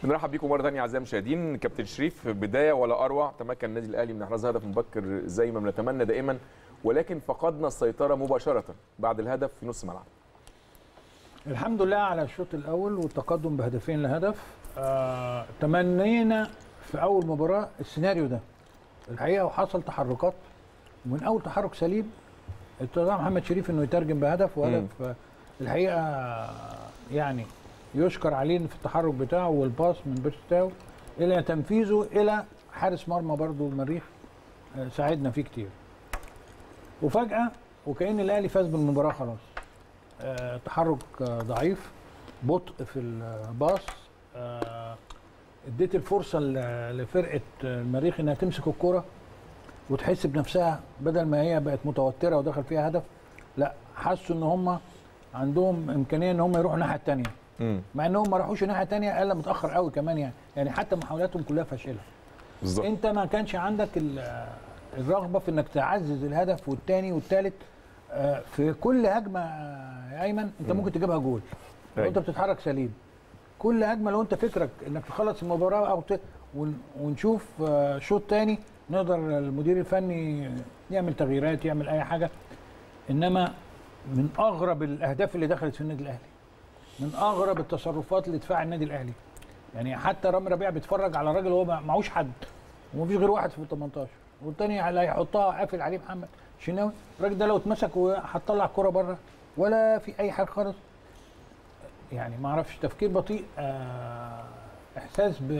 بنرحب بيكم مره ثانيه اعزائي المشاهدين كابتن شريف بدايه ولا اروع تمكن النادي الاهلي من احراز هدف مبكر زي ما بنتمنى دائما ولكن فقدنا السيطره مباشره بعد الهدف في نص ملعب الحمد لله على الشوط الاول والتقدم بهدفين لهدف آه، تمنينا في اول مباراه السيناريو ده الحقيقه وحصل تحركات ومن اول تحرك سليم استطاع محمد شريف انه يترجم بهدف وهدف آه، الحقيقه آه، يعني يشكر عليه في التحرك بتاعه والباص من بيرستاو الى تنفيذه الى حارس مرمى برضو المريخ آه، ساعدنا فيه كتير وفجاه وكان الاهلي فاز بالمباراه خلاص آه، تحرك آه، ضعيف بطء في الباص آه، اديت الفرصه ل- لفرقه المريخ انها تمسك الكره وتحس بنفسها بدل ما هي بقت متوتره ودخل فيها هدف لا حسوا ان هم عندهم امكانيه ان هم يروحوا الناحيه الثانيه امم مع انهم ما راحوش الناحيه الثانيه الا متاخر قوي كمان يعني يعني حتى محاولاتهم كلها فاشله بالظبط انت ما كانش عندك ال- الرغبه في انك تعزز الهدف والثاني والثالث آه، في كل هجمه آه، يا ايمن انت مم. ممكن تجيبها جول لو أيوة. انت بتتحرك سليم كل هجمه لو انت فكرك انك تخلص المباراه او ت... ون- ونشوف آه، شوط تاني نقدر المدير الفني يعمل تغييرات يعمل اي حاجه انما من اغرب الاهداف اللي دخلت في النادي الاهلي من اغرب التصرفات اللي دفاع النادي الاهلي يعني حتى رامي ربيع بيتفرج على راجل هو ما- معهوش حد ومفيش غير واحد في ال 18 والتاني اللي هيحطها قافل عليه محمد شناوي الراجل ده لو اتمسك وهتطلع الكرة بره ولا في اي حاجه خالص يعني ما اعرفش تفكير بطيء آه احساس ب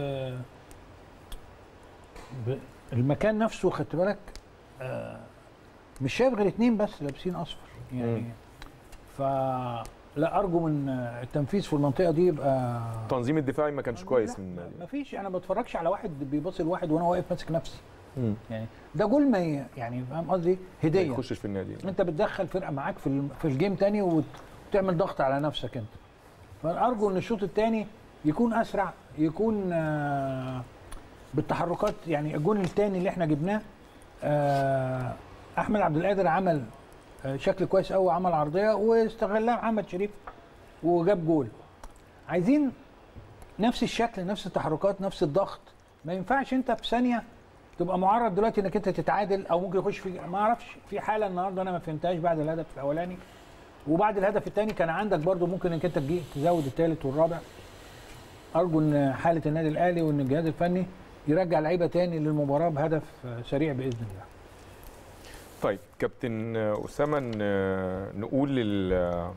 ب- المكان نفسه خدت بالك آه مش شايف غير اتنين بس لابسين اصفر يعني مم. ف لا ارجو من التنفيذ في المنطقه دي يبقى التنظيم الدفاعي ما كانش كويس من لا، النادي ما فيش انا ما بتفرجش على واحد بيبص لواحد وانا واقف ماسك نفسي مم. يعني ده جول ما ي- يعني فاهم قصدي ما هديه يخشش في النادي انت بتدخل فرقه معاك في الم- في الجيم تاني وت- وتعمل ضغط على نفسك انت فارجو ان الشوط الثاني يكون اسرع يكون آه، بالتحركات يعني الجون الثاني اللي احنا جبناه آه، احمد عبد القادر عمل آه، شكل كويس قوي عمل عرضيه واستغلها محمد شريف وجاب جول عايزين نفس الشكل نفس التحركات نفس الضغط ما ينفعش انت في ثانيه تبقى معرض دلوقتي انك انت تتعادل او ممكن يخش في ما اعرفش في حاله النهارده انا ما فهمتهاش بعد الهدف الاولاني وبعد الهدف الثاني كان عندك برضو ممكن انك انت تجي تزود الثالث والرابع ارجو ان حاله النادي الاهلي وان الجهاز الفني يرجع لعيبه تاني للمباراه بهدف آه، سريع باذن الله طيب كابتن اسامه ن- نقول ال-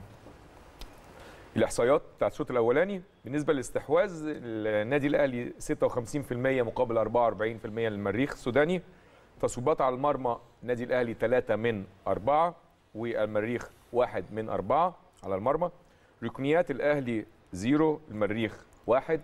الاحصائيات بتاعت الشوط الاولاني بالنسبه للاستحواذ النادي الاهلي 56% مقابل 44% للمريخ السوداني تصويبات على المرمى النادي الاهلي 3 من 4 والمريخ 1 من 4 على المرمى ركنيات الاهلي 0 المريخ 1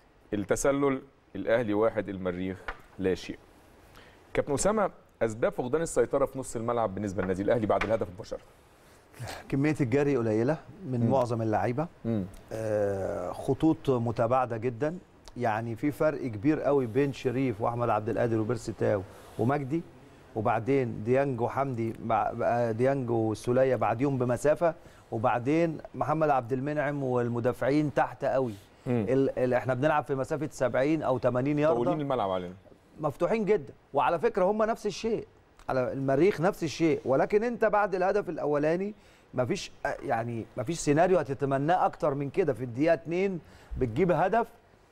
التسلل الاهلي 1 المريخ لا شيء كابتن اسامه اسباب فقدان السيطره في نص الملعب بالنسبه للنادي الاهلي بعد الهدف مباشره كميه الجري قليله من مم. معظم اللعيبه امم آه، خطوط متباعده جدا يعني في فرق كبير قوي بين شريف واحمد عبد القادر وبيرسي تاو ومجدي وبعدين ديانج وحمدي مع بقى ديانج والسوليه بعديهم بمسافه وبعدين محمد عبد المنعم والمدافعين تحت قوي ال ال احنا بنلعب في مسافه 70 او 80 طولين يارده الملعب علينا مفتوحين جدا وعلى فكره هم نفس الشيء على المريخ نفس الشيء ولكن انت بعد الهدف الاولاني مفيش يعني مفيش سيناريو هتتمناه اكتر من كده في الدقيقه 2 بتجيب هدف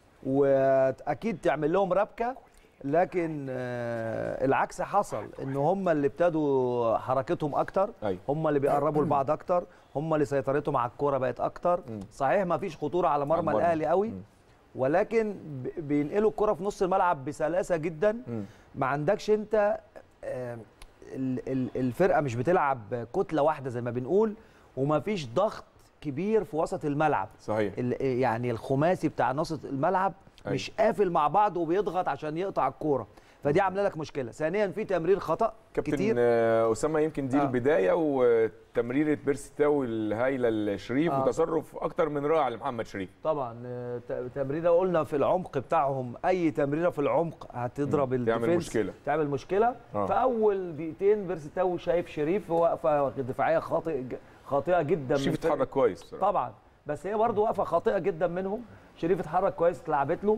واكيد تعمل لهم ربكه لكن آه، العكس حصل ان هم اللي ابتدوا حركتهم اكتر ايوه هم اللي بيقربوا لبعض اكتر هم اللي سيطرتهم على الكوره بقت اكتر مم. صحيح مفيش خطوره على مرمى المرمى. الاهلي قوي مم. ولكن ب- بينقلوا الكره في نص الملعب بسلاسه جدا مم. ما عندكش انت آه، ال- ال- الفرقه مش بتلعب كتله واحده زي ما بنقول وما فيش ضغط كبير في وسط الملعب صحيح ال- يعني الخماسي بتاع نص الملعب أيوة. مش قافل مع بعض وبيضغط عشان يقطع الكوره فدي عامله لك مشكله ثانيا في تمرير خطا كابتن كتير آه، اسامه يمكن دي آه. البدايه وتمريره بيرسي تاو الهايله لشريف آه. وتصرف اكتر من رائع لمحمد شريف طبعا آه، ت- تمريره قلنا في العمق بتاعهم اي تمريره في العمق هتضرب مم. تعمل الديفنس مشكله تعمل مشكله آه. في اول دقيقتين بيرسي تاو شايف شريف واقفه دفاعيه خاطئ خاطئه جدا شريف من فرقة- اتحرك كويس بصراحة. طبعا بس هي برضه واقفه خاطئه جدا منهم شريف اتحرك كويس اتلعبت له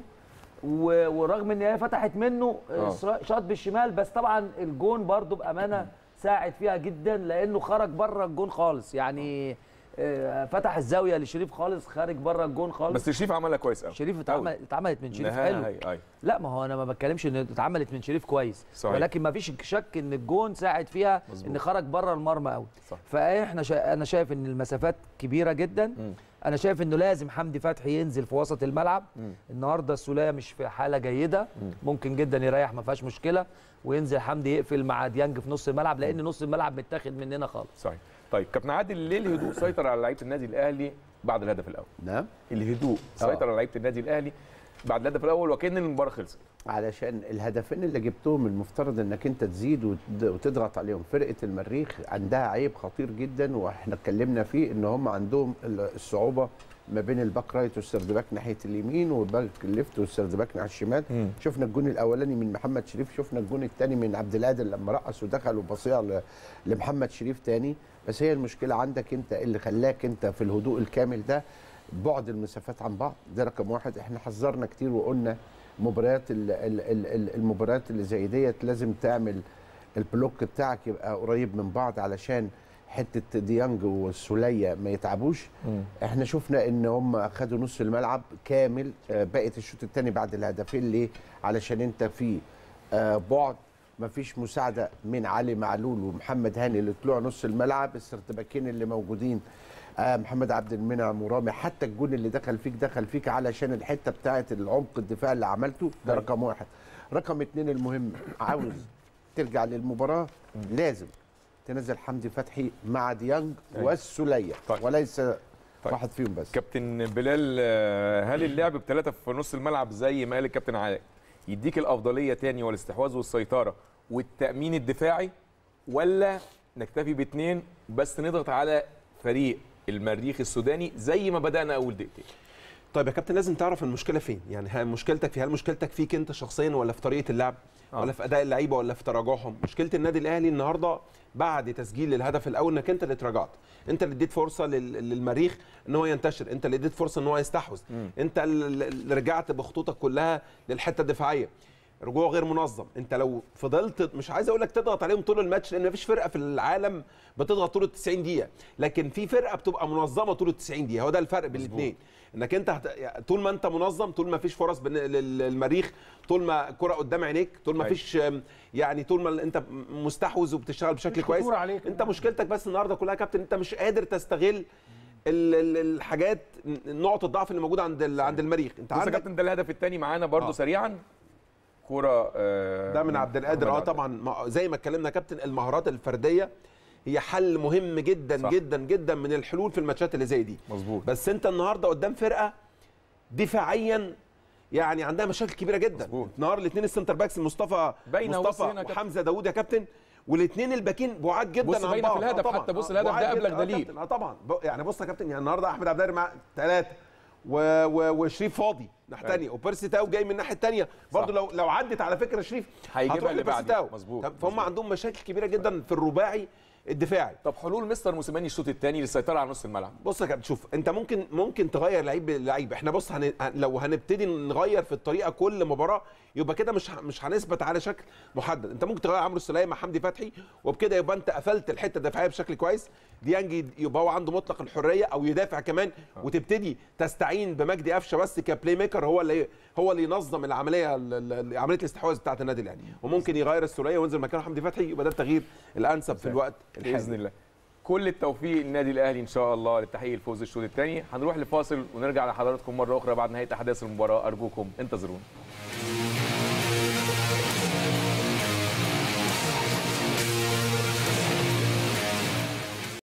و- ورغم ان هي فتحت منه آه. إسراء- شاط بالشمال بس طبعا الجون برضو بامانه ساعد فيها جدا لانه خرج بره الجون خالص يعني آه، فتح الزاويه لشريف خالص خارج بره الجون خالص بس شريف عملها كويس قوي شريف اتعمل اتعملت من شريف نهاية حلو هاي هاي لا ما هو انا ما بتكلمش ان اتعملت من شريف كويس صحيح. ولكن ما فيش شك ان الجون ساعد فيها مظبوط. ان خرج بره المرمى قوي صح. فاحنا شا... انا شايف ان المسافات كبيره جدا مم. انا شايف انه لازم حمدي فتحي ينزل في وسط الملعب مم. النهارده السوليه مش في حاله جيده ممكن جدا يريح ما فيهاش مشكله وينزل حمدي يقفل مع ديانج في نص الملعب لان نص الملعب متاخد مننا خالص صحيح طيب كابتن عادل ليه الهدوء سيطر على لعيبه النادي الاهلي بعد الهدف الاول نعم الهدوء سيطر على لعيبه النادي الاهلي بعد الهدف الاول وكان المباراه خلصت علشان الهدفين اللي جبتهم المفترض انك انت تزيد وت- وتضغط عليهم فرقه المريخ عندها عيب خطير جدا واحنا اتكلمنا فيه ان هم عندهم ال- الصعوبه ما بين الباك رايت والسردباك ناحيه اليمين والباك الليفت والسردباك ناحيه الشمال مم. شفنا الجون الاولاني من محمد شريف شفنا الجون الثاني من عبد القادر لما رقص ودخل وبصيع ل- لمحمد شريف تاني بس هي المشكله عندك انت اللي خلاك انت في الهدوء الكامل ده بعد المسافات عن بعض ده رقم واحد احنا حذرنا كتير وقلنا مباريات ال- ال- ال- ال- المباريات اللي زي ديت لازم تعمل البلوك بتاعك يبقى قريب من بعض علشان حته ديانج والسوليه ما يتعبوش احنا شفنا ان هم خدوا نص الملعب كامل آه، بقت الشوط الثاني بعد الهدفين ليه علشان انت في آه، بعد ما فيش مساعده من علي معلول ومحمد هاني اللي طلعوا نص الملعب السرتباكين اللي موجودين آه، محمد عبد المنعم ورامي حتى الجون اللي دخل فيك دخل فيك علشان الحته بتاعه العمق الدفاع اللي عملته ده أيوة. رقم واحد رقم اتنين المهم عاوز ترجع للمباراه لازم تنزل حمدي فتحي مع ديانج أيوة. والسوليه طيب. وليس واحد فيهم بس كابتن بلال آه، هل اللعب بثلاثه في نص الملعب زي ما قال الكابتن علاء يديك الافضليه تاني والاستحواذ والسيطره والتامين الدفاعي ولا نكتفي باثنين بس نضغط على فريق المريخ السوداني زي ما بدانا اول دقيقتين طيب يا كابتن لازم تعرف المشكله فين يعني هل مشكلتك في هل مشكلتك فيك انت شخصيا ولا في طريقه اللعب آه. ولا في اداء اللعيبه ولا في تراجعهم مشكله النادي الاهلي النهارده بعد تسجيل الهدف الاول انك انت اللي تراجعت انت اللي اديت فرصه لل- للمريخ ان هو ينتشر انت اللي اديت فرصه ان هو يستحوذ انت اللي اللي رجعت بخطوطك كلها للحته الدفاعيه رجوع غير منظم انت لو فضلت مش عايز اقول لك تضغط عليهم طول الماتش لان مفيش فرقه في العالم بتضغط طول ال 90 دقيقه لكن في فرقه بتبقى منظمه طول ال 90 دقيقه هو ده الفرق بين الاثنين انك انت هت... يعني طول ما انت منظم طول ما فيش فرص بن... لل- للمريخ طول ما الكره قدام عينيك طول ما أيوة. فيش ام، يعني طول ما انت مستحوذ وبتشتغل بشكل مش كويس خطورة عليك. انت مشكلتك بس النهارده كلها يا كابتن انت مش قادر تستغل ال... ال... الحاجات نقط الضعف اللي موجوده عند ال... عند المريخ انت بص يا عندك كابتن ده الهدف الثاني معانا برضو آه. سريعا كوره آه، ده من عبد القادر اه محمد عبد طبعا ما- زي ما اتكلمنا يا كابتن المهارات الفرديه هي حل مهم جدا صح. صح. جدا جدا من الحلول في الماتشات اللي زي دي مظبوط بس انت النهارده قدام فرقه دفاعيا يعني عندها مشاكل كبيره جدا مظبوط. النهارده الاثنين السنتر باكس مصطفى باينة بص مصطفى هنا يا كابتن. وحمزه داوود يا كابتن والاثنين الباكين بعاد جدا بص عن باينة في بعض. الهدف، آه طبعاً. حتى بص آه الهدف ده بعاد قبلك جداً. آه دليل. كابتن. اه طبعا ب- يعني بص يا كابتن يعني النهارده احمد عبد القادر مع ثلاثه و... و... وشريف فاضي ناحيه أيوة. ثانيه وبيرسي تاو جاي من الناحيه الثانيه برضه لو لو عدت على فكره شريف هيجيبها هتروح اللي لبيرسي بعديها. تاو. مظبوط، طب فهم مظبوط. عندهم مشاكل كبيره جدا في الرباعي الدفاعي طب حلول مستر موسيماني الشوط الثاني للسيطره على نص الملعب بص يا كابتن شوف انت ممكن ممكن تغير لعيب لعيب احنا بص هن... هن- لو هنبتدي نغير في الطريقه كل مباراه يبقى كده مش ه- مش هنثبت على شكل محدد انت ممكن تغير عمرو السوليه مع حمدي فتحي وبكده يبقى انت قفلت الحته الدفاعيه بشكل كويس ديانج يبقى هو عنده مطلق الحريه او يدافع كمان وتبتدي تستعين بمجدي قفشه بس كبلاي ميكر هو اللي هو اللي ينظم العمليه ال- ال- عمليه الاستحواذ بتاعه النادي الاهلي وممكن يغير السوليه وينزل مكانه حمدي فتحي يبقى ده التغيير الانسب في الوقت باذن الحالي الله كل التوفيق للنادي الاهلي ان شاء الله للتحقيق الفوز الشوط الثاني هنروح لفاصل ونرجع لحضراتكم مره اخرى بعد نهايه احداث المباراه ارجوكم انتظرونا